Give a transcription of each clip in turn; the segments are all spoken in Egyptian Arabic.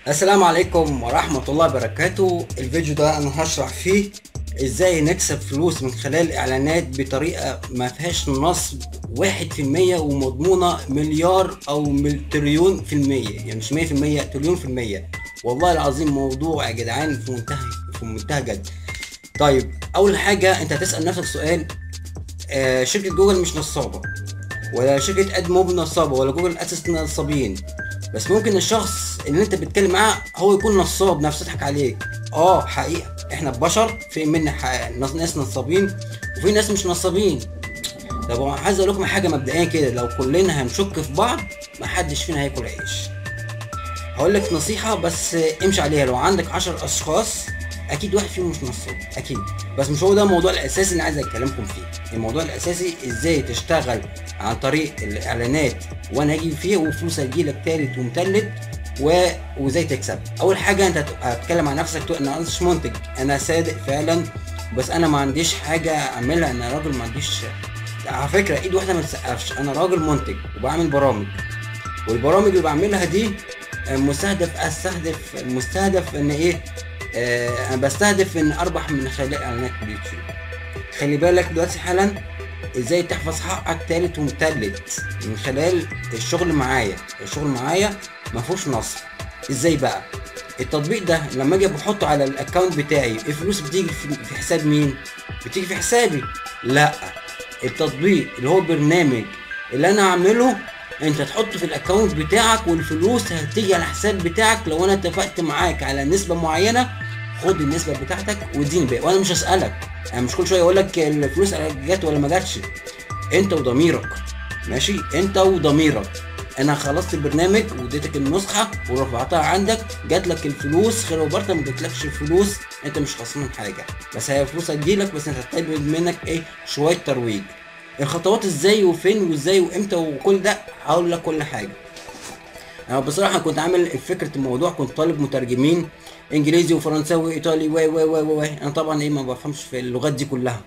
السلام عليكم ورحمة الله وبركاته الفيديو ده انا هشرح فيه ازاي نكسب فلوس من خلال اعلانات بطريقة ما فيهاش نصب واحد في المية ومضمونة مليار او مل- تريون في المية يعني مش مية في المية تريون في المية والله العظيم موضوع يا جدعان في منتهى في منتهى جد طيب اول حاجة انت هتسأل نفسك سؤال آه شركة جوجل مش نصابة ولا شركة اد موب نصابة ولا جوجل اسس نصابين بس ممكن الشخص اللي انت بتتكلم معاه هو يكون نصاب نفسه يضحك عليك اه حقيقة احنا بشر في منا ح- ناس ناس نصابين وفي ناس مش نصابين طب أنا عايز اقول لكم حاجة مبدئيا كده لو كلنا هنشك في بعض محدش فينا هياكل عيش هقول لك نصيحة بس امشي عليها لو عندك عشر اشخاص اكيد واحد فيهم مش نصاب اكيد بس مش هو ده الموضوع الاساسي اللي عايز اتكلمكم فيه الموضوع الاساسي ازاي تشتغل عن طريق الاعلانات وانا اجي فيه وفلوس هتجيلك تالت ومتلت و... وازاي تكسب اول حاجه انت هت- هتتكلم عن نفسك تقول انا مش منتج انا صادق فعلا بس انا ما عنديش حاجه اعملها انا راجل ما عنديش على فكره ايد واحده ما تسقفش انا راجل منتج وبعمل برامج والبرامج اللي بعملها دي آه، مستهدف استهدف مستهدف ان ايه آه انا بستهدف ان اربح من خلال اعلانات اليوتيوب خلي بالك دلوقتي حالا ازاي تحفظ حقك تالت ومتلت من خلال الشغل معايا الشغل معايا ما فيهوش نصب ازاي بقى التطبيق ده لما اجي بحطه على الاكونت بتاعي الفلوس بتيجي في في حساب مين بتيجي في حسابي لا التطبيق اللي هو برنامج اللي انا اعمله انت تحطه في الاكونت بتاعك والفلوس هتيجي على الحساب بتاعك لو انا اتفقت معاك على نسبة معينة خد النسبة بتاعتك واديني بقى وانا مش هسألك انا مش كل شوية اقول لك الفلوس جت ولا ما جاتش انت وضميرك ماشي انت وضميرك انا خلصت البرنامج واديتك النسخه ورفعتها عندك جات لك الفلوس خير وبركه ما جاتلكش الفلوس انت مش خسران حاجه بس هي فلوس هتجيلك بس انت هتطلب منك ايه شويه ترويج الخطوات ازاي وفين وازاي وامتى وكل ده هقول لك كل حاجه انا بصراحه كنت عامل فكره الموضوع كنت طالب مترجمين انجليزي وفرنساوي وايطالي و و و و انا طبعا ايه ما بفهمش في اللغات دي كلها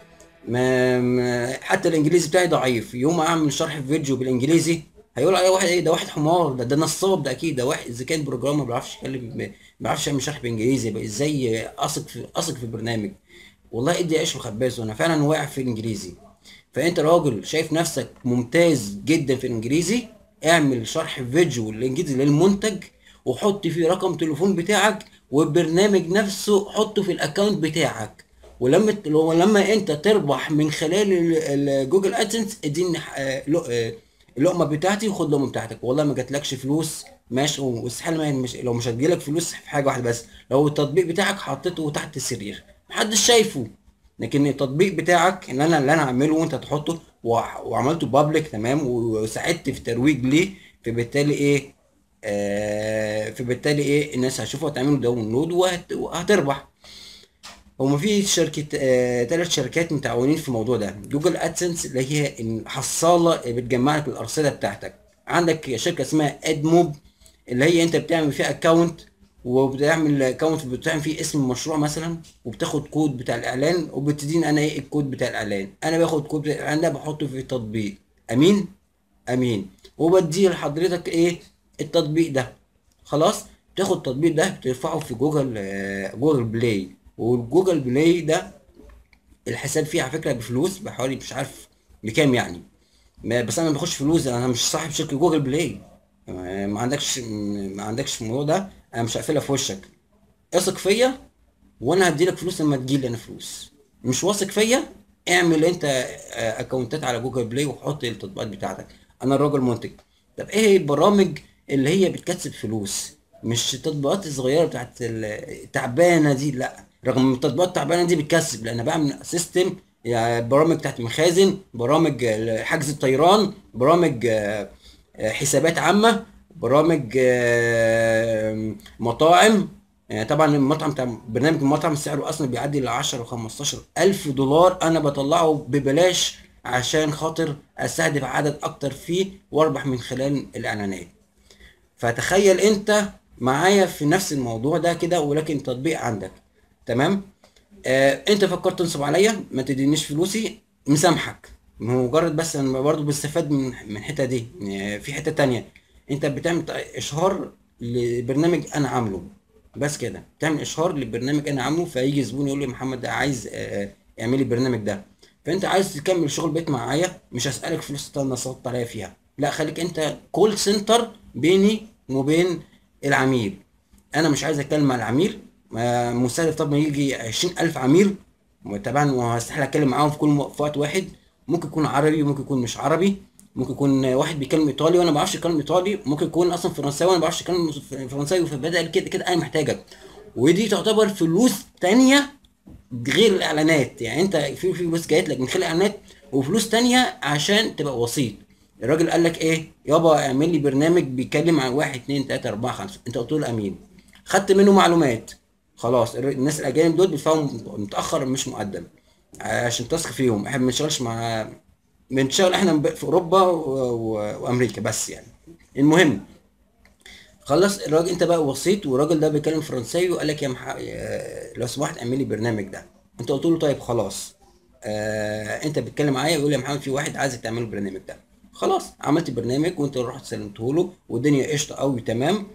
ما, ما حتى الانجليزي بتاعي ضعيف يوم ما اعمل شرح في فيديو بالانجليزي هيقول عليه واحد ايه ده واحد حمار ده ده نصاب ده اكيد ده واحد اذا كان بروجرام ما بيعرفش يتكلم ما بيعرفش يعمل شرح بانجليزي يبقى ازاي اثق في اثق في البرنامج والله ادي عيش وخباز وانا فعلا واقع في الانجليزي فانت راجل شايف نفسك ممتاز جدا في الانجليزي اعمل شرح فيديو الانجليزي للمنتج وحط فيه رقم تليفون بتاعك والبرنامج نفسه حطه في الاكونت بتاعك ولما ولما انت تربح من خلال ال- ال- جوجل ادسنس اديني ح- آه، لق- آه، اللقمه بتاعتي وخد اللقمه بتاعتك والله ما جاتلكش فلوس ماشي واستحاله ما مش لو مش هتجيلك فلوس في حاجه واحده بس لو التطبيق بتاعك حطيته تحت السرير محدش شايفه لكن التطبيق بتاعك ان انا اللي انا اعمله وانت تحطه وع- وعملته بابليك تمام وساعدت في ترويج ليه فبالتالي ايه آه فبالتالي ايه الناس هتشوفه وتعملوا داونلود وهت- وهتربح هما في شركة آه، تلات شركات متعاونين في الموضوع ده جوجل ادسنس اللي هي الحصالة اللي بتجمع لك الأرصدة بتاعتك عندك شركة اسمها ادموب اللي هي انت بتعمل فيها اكونت وبتعمل اكونت بتعمل فيه اسم المشروع مثلا وبتاخد كود بتاع الاعلان وبتديني انا ايه الكود بتاع الاعلان انا باخد كود بتاع الاعلان ده بحطه في التطبيق امين امين وبدي لحضرتك ايه التطبيق ده خلاص تاخد التطبيق ده بترفعه في جوجل آه، جوجل بلاي والجوجل بلاي ده الحساب فيه على فكره بفلوس بحوالي مش عارف بكام يعني ما بس انا ما باخدش فلوس انا مش صاحب شركه جوجل بلاي ما ما عندكش ما عندكش الموضوع ده انا مش هقفلها في وشك اثق فيا وانا هديلك فلوس لما تجيلي انا فلوس مش واثق فيا اعمل انت آه، اكونتات على جوجل بلاي وحط التطبيقات بتاعتك انا الراجل منتج طب ايه هي البرامج اللي هي بتكسب فلوس مش التطبيقات الصغيره بتاعت التعبانه دي لا رغم ان التطبيقات التعبانه دي بتكسب لان بعمل سيستم يعني برامج بتاعت مخازن برامج آه، حجز الطيران برامج آه، آه، حسابات عامه برامج آه، مطاعم يعني طبعا المطعم بتاع برنامج المطعم سعره اصلا بيعدي ل 10 و 15 الف دولار انا بطلعه ببلاش عشان خاطر استهدف عدد اكتر فيه واربح من خلال الاعلانات فتخيل انت معايا في نفس الموضوع ده كده ولكن تطبيق عندك تمام آه انت فكرت تنصب عليا ما تدينيش فلوسي مسامحك مجرد بس انا برضه بستفاد من من الحته دي يعني في حته تانية انت بتعمل اشهار لبرنامج انا عامله بس كده تعمل اشهار لبرنامج انا عامله فيجي زبون يقول لي محمد ده عايز آه، اعملي البرنامج ده فانت عايز تكمل شغل بيت معايا مش هسالك فلوس نصبت عليا فيها لا خليك انت كول سنتر بيني وبين العميل انا مش عايز اتكلم مع العميل آه، مستهدف طبعا يجي 20000 عميل طبعا وهستحيل اتكلم معاهم في كل في وقت واحد ممكن يكون عربي ممكن يكون مش عربي ممكن يكون واحد بيتكلم ايطالي وانا ما بعرفش اتكلم ايطالي ممكن يكون اصلا فرنساوي وانا ما بعرفش اتكلم فرنساوي فبدا كده كده انا محتاجك ودي تعتبر فلوس تانية غير الاعلانات يعني انت في فلوس جايت لك من خلال الاعلانات وفلوس تانية عشان تبقى وسيط الراجل قال لك ايه يابا اعمل لي برنامج بيتكلم عن واحد اتنين تلاته اربعه خمسه انت قلت له امين خدت منه معلومات خلاص الناس الاجانب دول بيدفعوا متاخر مش مقدم عشان تثق فيهم احنا ما بنشتغلش مع بنشتغل احنا في اوروبا وامريكا بس يعني المهم خلص الراجل انت بقى وصيت والراجل ده بيتكلم فرنساوي وقال لك يا مح... لو سمحت اعمل لي البرنامج ده انت قلت له طيب خلاص آه انت بتتكلم معايا يقول لي يا محمد في واحد عايزك تعمل له البرنامج ده خلاص عملت برنامج وانت رحت سلمته له والدنيا قشطه قوي تمام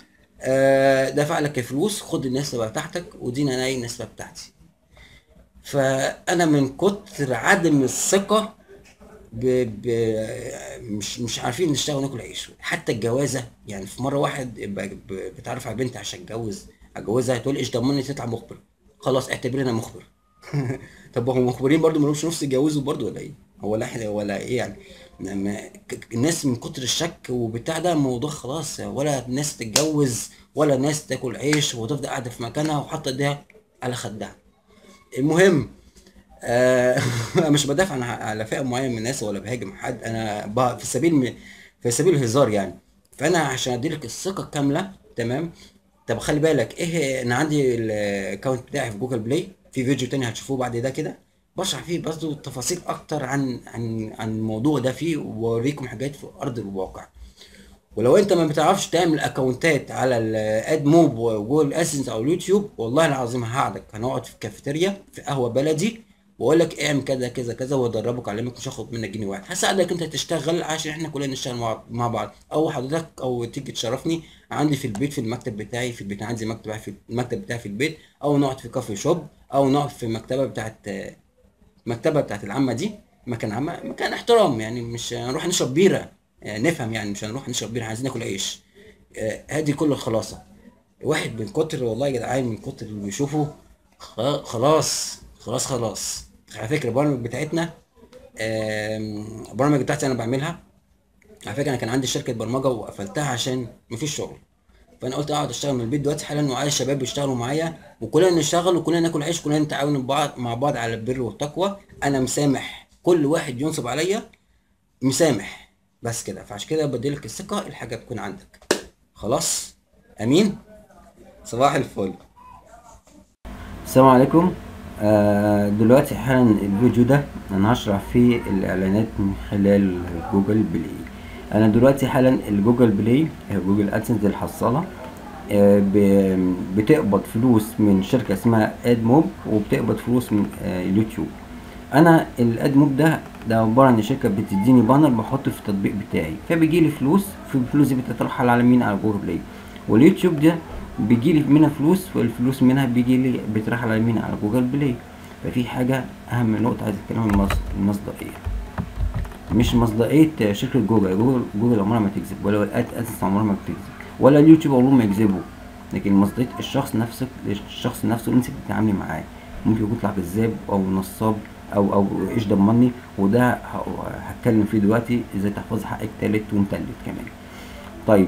آه دفع لك فلوس خد النسبه بتاعتك ودينا انا النسبه بتاعتي فانا من كتر عدم الثقه ب... ب... مش مش عارفين نشتغل ناكل عيش حتى الجوازه يعني في مره واحد ب... بتعرف على بنت عشان اتجوز اتجوزها تقول ايش ضمني تطلع مخبر خلاص اعتبرنا مخبر طب هم مخبرين برضو ما لهمش نفس يتجوزوا برضو ولا ايه هو لا ولا ايه يعني الناس من كتر الشك وبتاع ده الموضوع خلاص ولا ناس تتجوز ولا ناس تاكل عيش وتفضل قاعده في مكانها وحاطه ايديها على خدها المهم آه مش بدافع عن على فئه معينه من الناس ولا بهاجم حد انا في سبيل في سبيل الهزار يعني فانا عشان اديلك الثقه الكامله تمام طب خلي بالك ايه انا عندي الاكونت بتاعي في جوجل بلاي في فيديو تاني هتشوفوه بعد ده كده بشرح فيه برضه تفاصيل اكتر عن عن عن الموضوع ده فيه واوريكم حاجات في ارض الواقع ولو انت ما بتعرفش تعمل اكونتات على الاد موب وجوجل اسنس او اليوتيوب والله العظيم هقعدك هنقعد في الكافيتيريا في قهوه بلدي واقول لك اعمل كذا كذا كذا وادربك اعلمك مش هاخد منك جنيه واحد هساعدك انت تشتغل عشان احنا كلنا نشتغل مع بعض او حضرتك او تيجي تشرفني عندي في البيت في المكتب بتاعي في البيت عندي مكتب في المكتب بتاعي في البيت او نقعد في كافي شوب او نقعد في المكتبه بتاعت المكتبه بتاعت العامه دي مكان عامه مكان احترام يعني مش هنروح نشرب بيره يعني نفهم يعني مش هنروح نشرب بيره عايزين ناكل عيش هذه آه كل الخلاصه واحد من كتر والله يا جدعان من كتر اللي بيشوفه خلاص خلاص خلاص على فكره البرامج بتاعتنا البرامج بتاعتي انا بعملها على فكره انا كان عندي شركه برمجه وقفلتها عشان مفيش شغل فانا قلت اقعد اشتغل من البيت دلوقتي حالا وعايز الشباب يشتغلوا معايا وكلنا نشتغل وكلنا ناكل عيش كلنا نتعاون بعض مع بعض على البر والتقوى انا مسامح كل واحد ينصب عليا مسامح بس كده فعشان كده بديلك الثقه الحاجه تكون عندك خلاص امين صباح الفل السلام عليكم آه دلوقتي حالا الفيديو ده انا هشرح فيه الاعلانات من خلال جوجل بلاي انا دلوقتي حالا الجوجل بلاي جوجل ادسنس الحصاله آه بتقبض فلوس من شركه اسمها اد موب وبتقبض فلوس من آه اليوتيوب انا الاد موب ده ده عباره عن شركه بتديني بانر بحطه في التطبيق بتاعي فبيجي لي فلوس في الفلوس دي بتترحل على مين على جوجل بلاي واليوتيوب ده بيجي لي منها فلوس والفلوس منها بيجي لي بتروح على مين على جوجل بلاي ففي حاجه اهم نقطه عايز اتكلم عن المصداقيه مش مصداقيه شركه جوجل جوجل جوجل عمرها ما تكذب ولا الات اساس عمرها ما تكذب ولا اليوتيوب عمرهم ما يكذبوا لكن مصداقيه الشخص نفسك الشخص نفسه اللي انت بتتعاملي معاه ممكن يكون يطلع كذاب او نصاب او او ايش ضمني وده هتكلم فيه دلوقتي ازاي تحفظ حقك تالت ومتلت كمان طيب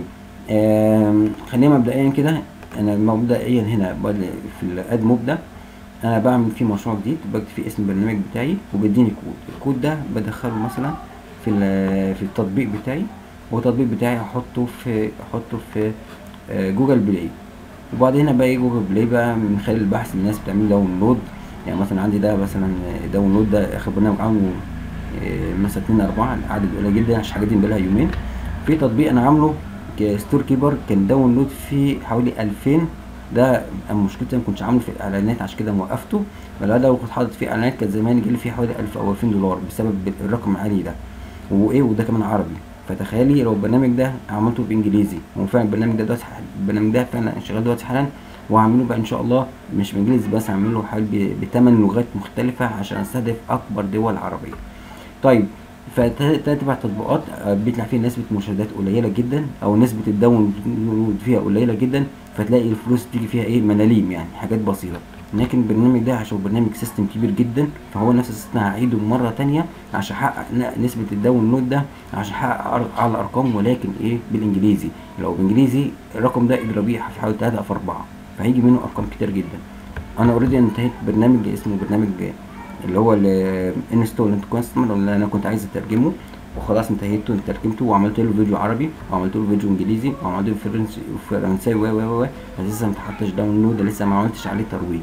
خلينا مبدئيا كده انا مبدئيا هنا في الاد موب ده انا بعمل فيه مشروع جديد بكتب فيه اسم البرنامج بتاعي وبيديني كود الكود ده بدخله مثلا في في التطبيق بتاعي والتطبيق بتاعي احطه في احطه في جوجل بلاي وبعدين بقى جوجل بلاي بقى من خلال البحث الناس بتعمل داونلود يعني مثلا عندي ده مثلا داونلود ده اخر برنامج عامله مثلا 2 4 عدد قليل جدا عشان حاجات دي بقالها يومين في تطبيق انا عامله ستور كيبر كان داونلود فيه حوالي 2000 ده مشكلتي ما كنتش عامله في الاعلانات عشان كده موقفته فلا ده لو كنت حاطط فيه اعلانات كان زمان يجي لي فيه حوالي 1000 او 2000 دولار بسبب الرقم العالي ده وايه وده كمان عربي فتخيلي لو البرنامج ده عملته بانجليزي هو فعلا البرنامج ده دلوقتي البرنامج ده فعلا شغال دلوقتي حالا وهعمله بقى ان شاء الله مش بانجليزي بس هعمله حال بثمان لغات مختلفه عشان استهدف اكبر دول عربيه طيب فتتبع تطبيقات بيطلع فيها نسبة مشاهدات قليلة جدا أو نسبة الداونلود فيها قليلة جدا فتلاقي الفلوس تيجي فيها إيه ملاليم يعني حاجات بسيطة لكن البرنامج ده عشان برنامج سيستم كبير جدا فهو نفس السيستم هعيده مرة تانية عشان احقق نسبة الداونلود ده عشان احقق اعلى ارقام ولكن ايه بالانجليزي لو بالانجليزي الرقم ده اضربيه في حوالي 3 في 4 فهيجي منه ارقام كتير جدا انا اوريدي انتهيت برنامج اسمه برنامج اللي هو الانستول انت كاستمر اللي انا كنت عايز اترجمه وخلاص انتهيته ترجمته وعملت له فيديو عربي وعملت له فيديو انجليزي وعملت له فرنسي فرنساوي و و و لسه ما اتحطش داونلود لسه ما عملتش عليه ترويج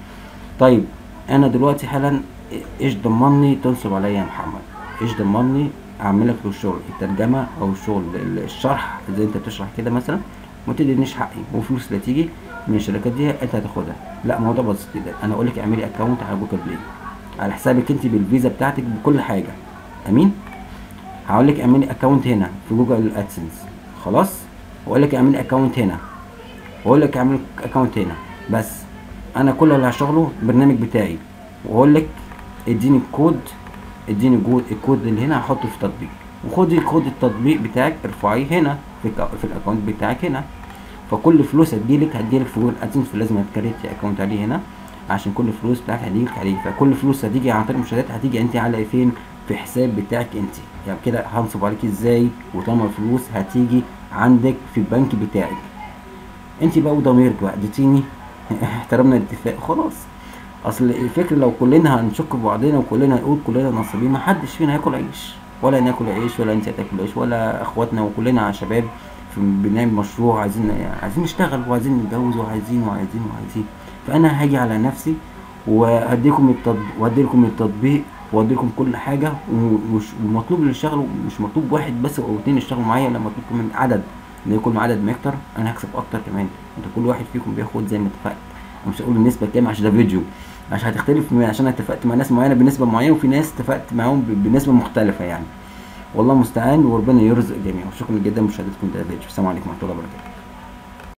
طيب انا دلوقتي حالا ايش ضمني تنصب عليا يا محمد ايش ضمني اعمل لك الشغل الترجمه او الشغل الشرح زي انت بتشرح كده مثلا ما تدينيش حقي وفلوس اللي تيجي من الشركات دي انت هتاخدها لا الموضوع بسيط جدا انا اقول لك اعملي اكونت على جوجل بلاي على حسابك انت بالفيزا بتاعتك بكل حاجه امين هقول لك اعملي اكونت هنا في جوجل ادسنس خلاص واقول لك اعملي اكونت هنا واقول لك اعملي اكونت هنا بس انا كل اللي هشغله البرنامج بتاعي واقول لك اديني الكود اديني الكود اللي هنا هحطه في تطبيق وخدي كود التطبيق بتاعك ارفعيه هنا في في الاكونت بتاعك هنا فكل فلوس هتجيلك هتجيلك في جوجل ادسنس فلازم هتكريت اكونت عليه هنا عشان كل فلوس بتاعك هتجيلك عليه فكل فلوس هتيجي عن طريق المشاهدات هتيجي انت على فين في حساب بتاعك انت يعني كده هنصب عليك ازاي وطالما الفلوس هتيجي عندك في البنك بتاعك انت بقى وضميرك بقى اديتيني احترمنا الاتفاق خلاص اصل الفكر لو كلنا هنشك في بعضنا وكلنا نقول كلنا نصابين ما حدش فينا هياكل عيش ولا ناكل عيش ولا انت هتاكل عيش ولا اخواتنا وكلنا شباب في بنعمل مشروع عايزين عايزين نشتغل وعايزين نتجوز وعايزين وعايزين وعايزين فانا هاجي على نفسي وهديكم التطبيق وهديلكم التطبيق واديلكم كل حاجه ومطلوب اللي يشتغلوا مش مطلوب واحد بس او اتنين يشتغلوا معايا لا مطلوب كمان عدد ان يكون عدد ما يكتر انا هكسب اكتر كمان انت كل واحد فيكم بياخد زي ما اتفقت مش هقول النسبه كام عشان ده فيديو عشان هتختلف عشان انا اتفقت مع ناس معينه بنسبه معينه وفي ناس اتفقت معاهم بنسبه مختلفه يعني والله المستعان وربنا يرزق الجميع وشكرا جدا لمشاهدتكم ده الفيديو السلام عليكم ورحمه الله وبركاته